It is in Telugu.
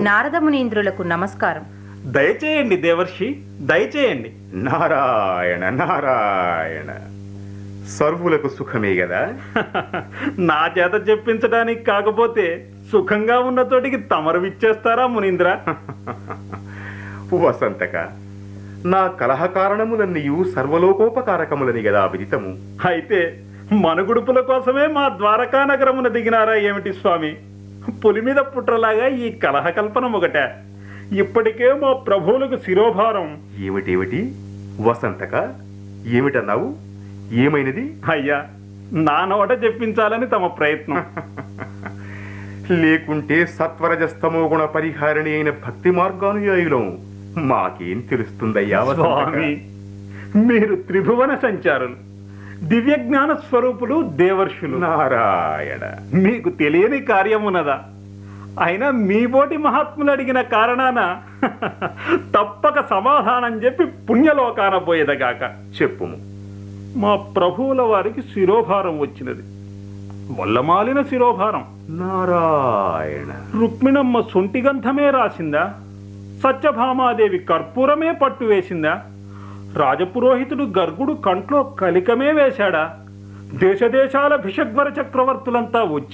నారద మునీంద్రులకు నమస్కారం దయచేయండి దేవర్షి దయచేయండి నారాయణ నారాయణ సర్వులకు సుఖమే కదా నా చేత చెప్పించడానికి కాకపోతే సుఖంగా ఉన్న తోటికి తమరు విచ్చేస్తారా మునీంద్ర వసంతక నా కలహ కారణములన్నీయు సర్వలోకోపకారకములని గదా విదితము అయితే మనుగుడుపుల కోసమే మా ద్వారకా నగరమున దిగినారా ఏమిటి స్వామి పులి మీద పుట్రలాగా ఈ కలహ కల్పన ఒకట ఇప్పటికే మా ప్రభువులకు శిరోభారం ఏమిటేమిటి వసంతక ఏమిటన్నావు ఏమైనది అయ్యా నా నోట చెప్పించాలని తమ ప్రయత్నం లేకుంటే సత్వరజస్తమో గుణ పరిహారిణి అయిన భక్తి మార్గానుయాయులం మాకేం తెలుస్తుందయ్యా వసంతక? స్వామి మీరు త్రిభువన సంచారులు దివ్య జ్ఞాన స్వరూపులు దేవర్షులు నారాయణ మీకు తెలియని కార్యమున్నదా అయినా మీ బోటి మహాత్ములు అడిగిన కారణాన తప్పక సమాధానం చెప్పి పుణ్యలోకాన పోయేదగాక చెప్పుము మా ప్రభువుల వారికి శిరోభారం వచ్చినది వల్లమాలిన శిరోభారం నారాయణ రుక్మిణమ్మ సొంటి గంధమే రాసిందా సత్యభామాదేవి కర్పూరమే పట్టు వేసిందా రాజపురోహితుడు గర్గుడు కంట్లో కలికమే వేశాడా దేశదేశాల భిషగ్వర చక్రవర్తులంతా వచ్చి